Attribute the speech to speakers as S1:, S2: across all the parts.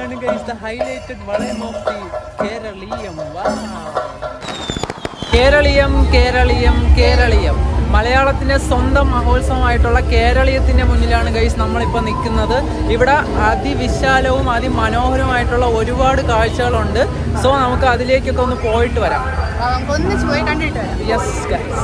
S1: ഇതാണ് guys the highlighted വളയം of the Keraleeyam Keraleeyam Keraleeyam Keraleeyam മലയാളത്തിന്റെ സ്വന്തം മഹോത്സവമായിട്ടുള്ള കേരളീയത്തിന്റെ മുന്നിലാണ് ഗൈസ് നമ്മളിപ്പോൾ നിൽക്കുന്നത് ഇവിടെ അതിവിശാലവും അതിമനോഹരമായിട്ടുള്ള ഒരുപാട് കാഴ്ചകളുണ്ട് സോ നമുക്ക് അതിലേക്കൊക്കെ ഒന്ന് പോയിട്ട് വരാം
S2: നമുക്ക് ഒന്നിച്ച് പോയി കണ്ടിട്ട് വരാം
S1: യെസ് ഗൈസ്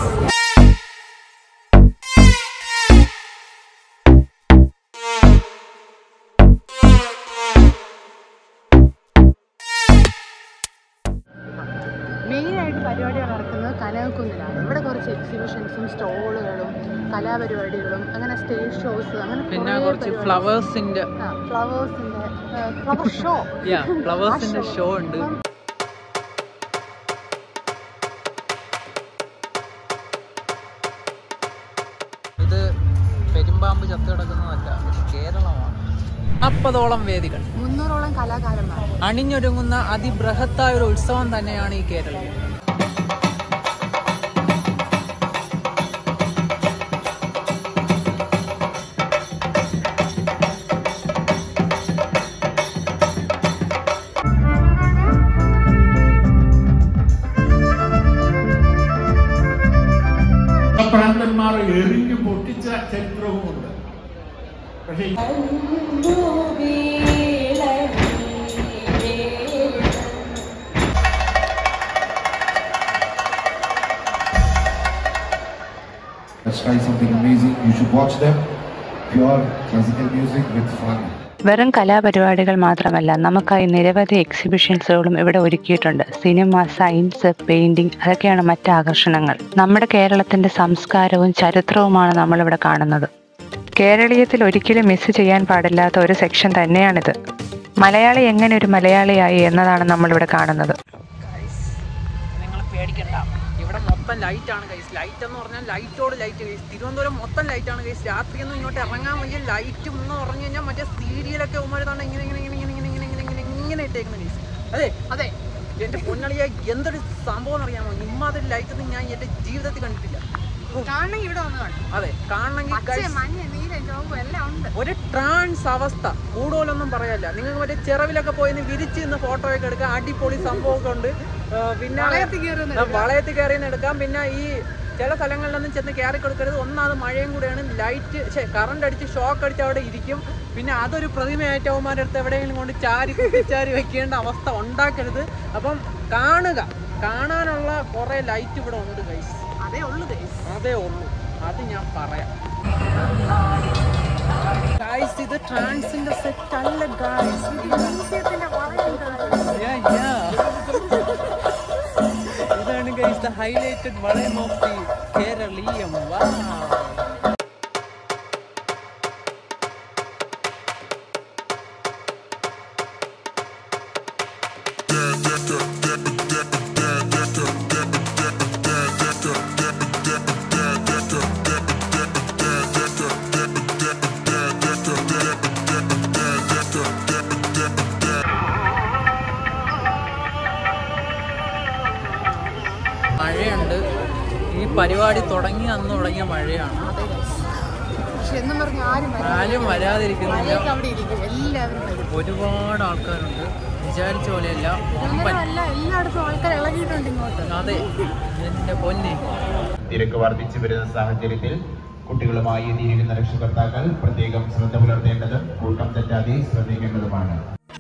S2: മെയിനായിട്ട് പരിപാടികൾ നടക്കുന്നത് കനകക്കുന്നിലാണ് ഇവിടെ കുറച്ച് എക്സിബിഷൻസും സ്റ്റോളുകളും കലാപരിപാടികളും അങ്ങനെ സ്റ്റേജ് ഷോസ് അങ്ങനെ
S1: പിന്നെ
S2: കുറേ
S1: കുറച്ച്
S2: പരിപാടികൾ.
S1: ഫ്ലവേഴ്സിന്റെ
S2: ആ, ഫ്ലവേഴ്സിന്റെ ഫ്ലവർ ഷോ
S1: യാ ഫ്ലവേഴ്സിന്റെ ഷോ ഉണ്ട് ഇത് പെരുമ്പാമ്പ് ചത്തു കിടക്കുന്നതല്ല കേരളമാണ് നാൽപ്പതോളം വേദികൾ
S2: മുന്നൂറോളം കലാകാരന്മാർ
S1: അണിഞ്ഞൊരുങ്ങുന്ന അതിബൃഹത്തായ ഒരു ഉത്സവം തന്നെയാണ് ഈ കേരളം
S3: പ്രാന്തന്മാർ എറിഞ്ഞു പൊട്ടിച്ച ചരിത്രവുമുണ്ട് പക്ഷേ
S4: Let's try something amazing. You should watch them. Pure classical music with fun.
S5: വെറും കലാപരിപാടികൾ മാത്രമല്ല നമുക്കായി നിരവധി എക്സിബിഷൻസുകളും ഇവിടെ ഒരുക്കിയിട്ടുണ്ട് സിനിമ സയൻസ് പെയിന്റിംഗ് അതൊക്കെയാണ് മറ്റ് ആകർഷണങ്ങൾ നമ്മുടെ കേരളത്തിന്റെ സംസ്കാരവും ചരിത്രവുമാണ് നമ്മളിവിടെ കാണുന്നത് കേരളീയത്തിൽ ഒരിക്കലും മിസ് ചെയ്യാൻ പാടില്ലാത്ത ഒരു സെക്ഷൻ തന്നെയാണിത് മലയാളി എങ്ങനെ ഒരു മലയാളിയായി എന്നതാണ് നമ്മളിവിടെ കാണുന്നത്
S1: നിങ്ങൾ പേടിക്കണ്ട ഇവിടെ മൊത്തം ലൈറ്റ് ആണ് ഗൈസ് ലൈറ്റ് എന്ന് പറഞ്ഞാൽ ലൈറ്റോട് ലൈറ്റ് ഗൈസ് തിരുവനന്തപുരം മൊത്തം ലൈറ്റ് ആണ് ഗൈസ് രാത്രിയൊന്നും ഇങ്ങോട്ട് ഇറങ്ങാൻ വയ്യ ലൈറ്റ് എന്ന് പറഞ്ഞു കഴിഞ്ഞാൽ മറ്റേ സീരിയലൊക്കെ ഉമ്മരുതാണ് ഇങ്ങനെ ഇങ്ങനെ ഇങ്ങനെ ഇങ്ങനെ ഇങ്ങനെ ഇങ്ങനെ ഇങ്ങനെ ഇങ്ങനെ ഇങ്ങനെ ഇട്ടേക്കുന്ന ഗൈസ് അതെ
S2: അതെ
S1: എന്റെ പൊന്നളിയ എന്തൊരു സംഭവം എന്നറിയാമോ ഇമ്മാതിരി ലൈറ്റ് ഒന്നും ഞാൻ എന്റെ ജീവിതത്തിൽ കണ്ടിട്ടില്ല
S2: കാണണമെങ്കിൽ ഇവിടെ വന്ന് കാണും
S1: അതെ കാണണമെങ്കിൽ
S2: പച്ച
S1: guys,
S2: മഞ്ഞ നീല ചുവപ്പ് എല്ലാം ഉണ്ട്
S1: ഒരു ട്രാൻസ് അവസ്ഥ കൂടുതലൊന്നും പറയല്ല നിങ്ങൾക്ക് മറ്റേ ചെറവിലൊക്കെ പോയി നിന്ന് വിരിച്ച് നിന്ന് ഫോട്ടോ ഒക്കെ എടുക്കാം അടിപൊളി സംഭവമൊക്കെ ഉണ്ട് ആ, പിന്നെ
S2: വളയത്തിൽ കയറി ഒന്ന്
S1: ആ, വളയത്തിൽ കയറി നിന്ന് എടുക്കാം പിന്നെ ഈ ചില സ്ഥലങ്ങളിലൊന്നും ചെന്ന് കയറി കൊടുക്കരുത് ഒന്നാമത് മഴയും കൂടെയാണ് ലൈറ്റ് ഛേ കറണ്ട് അടിച്ച് ഷോക്ക് അടിച്ച് അവിടെ ഇരിക്കും പിന്നെ അതൊരു പ്രതിമയായിട്ട് അവന്മാരുടെ അടുത്ത് എവിടെയെങ്കിലും കൊണ്ട് ചാരി കുത്തിച്ചാരി വെക്കേണ്ട അവസ്ഥ ഉണ്ടാക്കരുത് അപ്പം കാണുക കാണാനുള്ള കുറേ ലൈറ്റ് ഇവിടെ ഉണ്ട് ഗൈസ്
S2: അതേ ഉള്ളു ഗൈസ്
S1: അതേ ഉള്ളൂ അത് ഞാൻ പറയാം ഗൈസ് ഇത് ട്രാൻസിന്റെ സെറ്റ് അല്ല ഗൈസ്
S2: മ്യൂസിയത്തിന്റെ വളയം
S1: ഇതാണ് ഗൈസ് ദ ഹൈലൈറ്റഡ് വളയം ഓഫ് ദി കേരളീയം മഴയുണ്ട് ഈ പരിപാടി തുടങ്ങി അന്ന് തുടങ്ങിയ മഴയാണ്
S2: പക്ഷെ എന്നും പറഞ്ഞ ആരും വരാൻ
S1: ആരും വരാതിരിക്കുന്നില്ല
S2: മഴയൊക്കെ അവിടെ ഇരിക്കും എല്ലാവരും വരും
S1: ഒരുപാട് ആൾക്കാരുണ്ട് വിചാരിച്ച പോലെയല്ല വമ്പൻ
S2: അല്ല എല്ലായിടത്തും ആൾക്കാർ ഇളകിയിട്ടുണ്ട് ഇങ്ങോട്ട്
S1: അതെ എന്റെ പൊന്നെ
S6: തിരക്ക് വർദ്ധിച്ചു വരുന്ന സാഹചര്യത്തിൽ കുട്ടികളുമായി എത്തിയിരിക്കുന്ന രക്ഷകർത്താക്കൾ പ്രത്യേകം ശ്രദ്ധ പുലർത്തേണ്ടതും കൂട്ടം തെറ്റാതെ ശ്രദ്ധിക്കേണ്ടതുമാണ്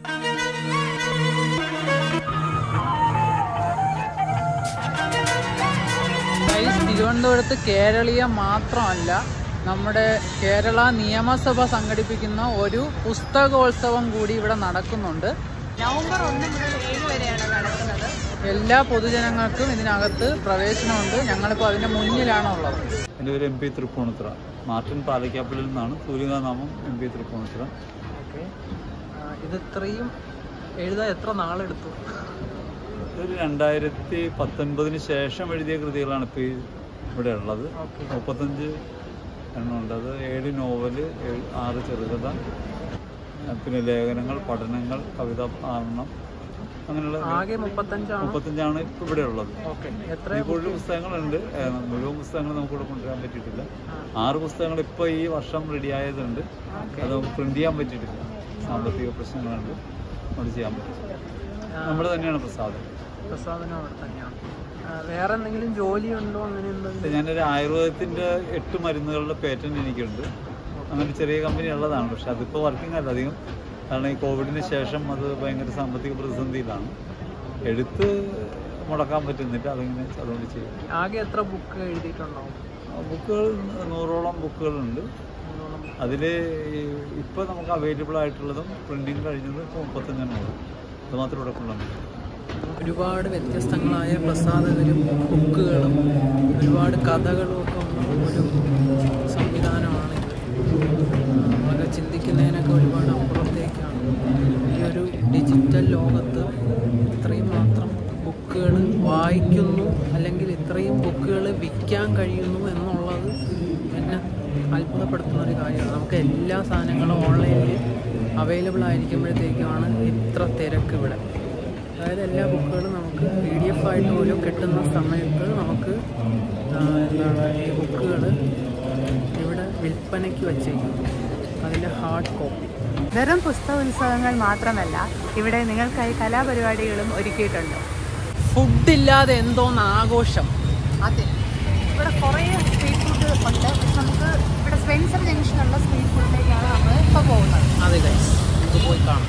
S1: ഗൈസ്, തിരുവനന്തപുരത്ത് കേരളീയ മാത്രമല്ല നമ്മുടെ കേരള നിയമസഭ സംഘടിപ്പിക്കുന്ന ഒരു പുസ്തകോത്സവം കൂടി ഇവിടെ നടക്കുന്നുണ്ട്
S2: നവംബർ ഒന്ന് മുതൽ ഏഴ് വരെയാണ് നടക്കുന്നത്
S1: എല്ലാ പൊതുജനങ്ങൾക്കും ഇതിനകത്ത് പ്രവേശനമുണ്ട് ഞങ്ങളിപ്പോൾ അതിന്റെ മുന്നിലാണുള്ളത്
S7: എൻ്റെ പേര് എം പി തൃപ്പൂണിത്തുറ മാർട്ടിൻ പാലക്കാപ്പിളിൽ നിന്നാണ് സൂര്യകാനാമം എം പി തൃപ്പൂണിത്തുറ
S1: ഓക്കെ ഇത് ഇത്രയും എഴുതാൻ എത്ര നാളെടുത്തു
S7: ഒരു രണ്ടായിരത്തി പത്തൊൻപതിന് ശേഷം എഴുതിയ കൃതികളാണ് ഇപ്പോൾ ഈ ഇവിടെ ഉള്ളത്
S1: ഓക്കെ
S7: മുപ്പത്തഞ്ച് എണ്ണമുണ്ട് അത് ഏഴ് നോവല് ഏഴ് ആറ് ചെറുകഥ ആ, പിന്നെ ലേഖനങ്ങൾ പഠനങ്ങൾ കവിതാ പാരണം അങ്ങനെയുള്ള
S1: ആകെ മുപ്പത്തഞ്ചാണ്
S7: മുപ്പത്തഞ്ചാണ് ഇപ്പോൾ ഇവിടെ ഉള്ളത്
S1: ഓക്കെ എത്ര
S7: ഈ കൂടുതൽ പുസ്തകങ്ങളുണ്ട് ഏ, മുഴുവൻ പുസ്തകങ്ങൾ നമുക്കിവിടെ കൊണ്ടുവരാൻ പറ്റിയിട്ടില്ല ആറ് പുസ്തകങ്ങൾ ഇപ്പോൾ ഈ വർഷം റെഡി ആയതുണ്ട് അത് പ്രിന്റ് ചെയ്യാൻ പറ്റിയിട്ടില്ല സാമ്പത്തിക പ്രശ്നങ്ങളുണ്ട് അവിടെ ചെയ്യാൻ പറ്റും നമ്മൾ തന്നെയാണ് പ്രസാദം
S1: പ്രസാദനം അവിടെ തന്നെയാണ് ആ, വേറെ എന്തെങ്കിലും ജോലി ഉണ്ടോ അങ്ങനെ എന്തെങ്കിലും
S7: ഞാനൊരു ആയുർവേദത്തിൻ്റെ എട്ട് മരുന്നുകളുടെ പേറ്റന്റ് എനിക്കുണ്ട് അങ്ങനെ ചെറിയ കമ്പനി ഉള്ളതാണ് പക്ഷെ അതിപ്പോൾ വർക്കിംഗ് അല്ല അധികം കാരണം ഈ കോവിഡിന് ശേഷം അത് ഭയങ്കര സാമ്പത്തിക പ്രതിസന്ധിയിലാണ് എഴുത്ത് മുടക്കാൻ പറ്റുന്നില്ല അതിങ്ങനെ അതുകൊണ്ട് ചെയ്യും
S1: ആകെ എത്ര ബുക്ക് എഴുതിയിട്ടുണ്ടാവും
S7: ബുക്കുകൾ നൂറോളം ബുക്കുകളുണ്ട് അതിൽ ഇപ്പോൾ നമുക്ക് അവൈലബിൾ ആയിട്ടുള്ളതും പ്രിൻറ്റിങ് കഴിഞ്ഞത് ഇപ്പോൾ മുപ്പത്തഞ്ചെണ്ണം ഉള്ളൂ അത് മാത്രമേ ഇവിടെ കൊണ്ടുവന്നു
S1: ഒരുപാട് വ്യത്യസ്തങ്ങളായ പ്രസാദകരും ബുക്കുകളും ഒരുപാട് കഥകളും ഒക്കെ ഉള്ള ഒരു സംവിധാനമാണ് ഇത് നമ്മളൊക്കെ ചിന്തിക്കുന്നതിനൊക്കെ ഒരുപാട് അപ്പുറത്തേക്കാണ് ഈ ഒരു ഡിജിറ്റൽ ലോകത്ത് ഇത്രയും മാത്രം ബുക്കുകൾ വായിക്കുന്നു അല്ലെങ്കിൽ ഇത്രയും ബുക്കുകൾ വിൽക്കാൻ കഴിയുന്നു എന്നുള്ളത് എന്നെ അത്ഭുതപ്പെടുത്തുന്ന ഒരു കാര്യമാണ് നമുക്ക് എല്ലാ സാധനങ്ങളും ഓൺലൈനിൽ അവൈലബിൾ ആയിരിക്കുമ്പോഴത്തേക്കുമാണ് ഇത്ര തിരക്ക് ഇവിടെ അതായത് എല്ലാ ബുക്കുകളും നമുക്ക് പി ഡി എഫ് ആയിട്ട് പോലും കിട്ടുന്ന സമയത്ത് നമുക്ക് ആ, എന്താണ് ഈ ബുക്കുകൾ ഇവിടെ വിൽപ്പനയ്ക്ക് വച്ചേക്കും അതിൻ്റെ ഹാർഡ് കോപ്പി
S2: വെറും പുസ്തകോത്സവങ്ങൾ മാത്രമല്ല ഇവിടെ നിങ്ങൾക്കായി കലാപരിപാടികളും ഒരുക്കിയിട്ടുണ്ട്
S1: ഫുഡില്ലാതെ എന്തോന്ന് ആഘോഷം
S2: അതെ ഇവിടെ കുറേ സ്ട്രീറ്റ് ഫുഡ് ഉണ്ട് പക്ഷെ നമുക്ക് ഇവിടെ സ്പെൻസർ ജംഗ്ഷനുള്ള സ്ട്രീറ്റ് ഫുഡിലേക്കാണ് നമ്മൾ ഇപ്പോൾ പോകുന്നത്
S1: അതെ ഗൈസ് ഇത് പോയി കാണാം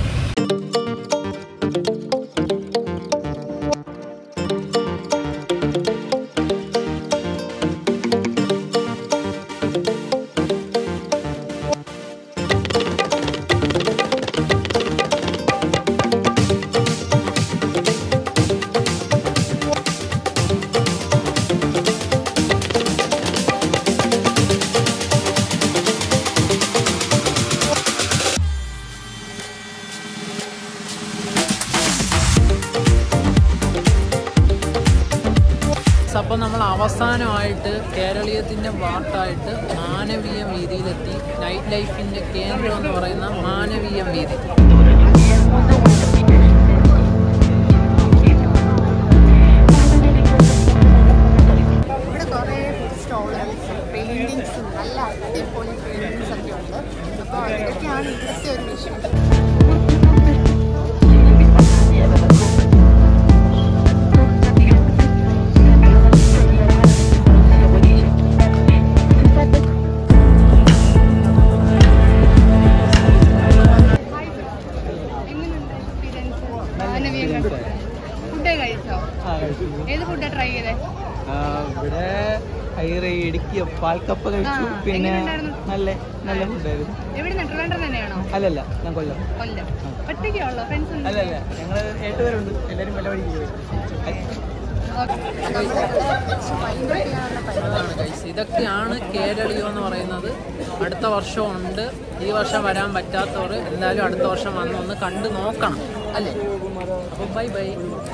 S1: അപ്പം നമ്മൾ അവസാനമായിട്ട് കേരളീയത്തിൻ്റെ വാർത്തായിട്ട് മാനവീയം വീതിയിലെത്തി നൈറ്റ് ലൈഫിൻ്റെ കേന്ദ്രം എന്ന് പറയുന്ന മാനവീയം വീതി
S2: ഇവിടെ കുറേ ഫുഡ് സ്റ്റോളുകളും പെയിൻറ്റിങ്സും നല്ല അടിപൊളി പെയിൻറ്റിങ്സ് ഒക്കെ ഉണ്ട് അപ്പോൾ ഇതൊക്കെയാണ് ഇവിടുത്തെ ഒരു വിഷയം ഫുഡ് കഴിച്ചോ ഏത് ഫുഡാ ട്രൈ ചെയ്തേ
S1: ഇവിടെ ഹൈറേ ഇടുക്കിയ പാൽക്കപ്പ കഴിച്ചു
S2: ആ,
S1: പിന്നെ
S2: എങ്ങനെയുണ്ടായിരുന്നു?
S1: നല്ല നല്ല ഫുഡായിരുന്നു
S2: എവിടെ ട്രിവാൻഡ്രം തന്നെയാണോ
S1: അല്ലല്ല ഞാൻ കൊല്ലം
S2: കൊല്ലം ഒറ്റയ്ക്കുള്ളോ ഫ്രണ്ട്സ് ഉണ്ട്
S1: അല്ലല്ല ഞങ്ങൾ ഏട്ടുപേരുണ്ട് എല്ലാവരും വില പഠിക്കുന്നത് അതാണ് ഗൈസ് ഇതൊക്കെയാണ് കേരളീയം എന്ന് പറയുന്നത് അടുത്ത വർഷം ഉണ്ട് ഈ വർഷം വരാൻ പറ്റാത്തവർ എന്തായാലും അടുത്ത വർഷം വന്ന് ഒന്ന് കണ്ടു നോക്കണം അല്ലേ അപ്പം ബൈ ബൈ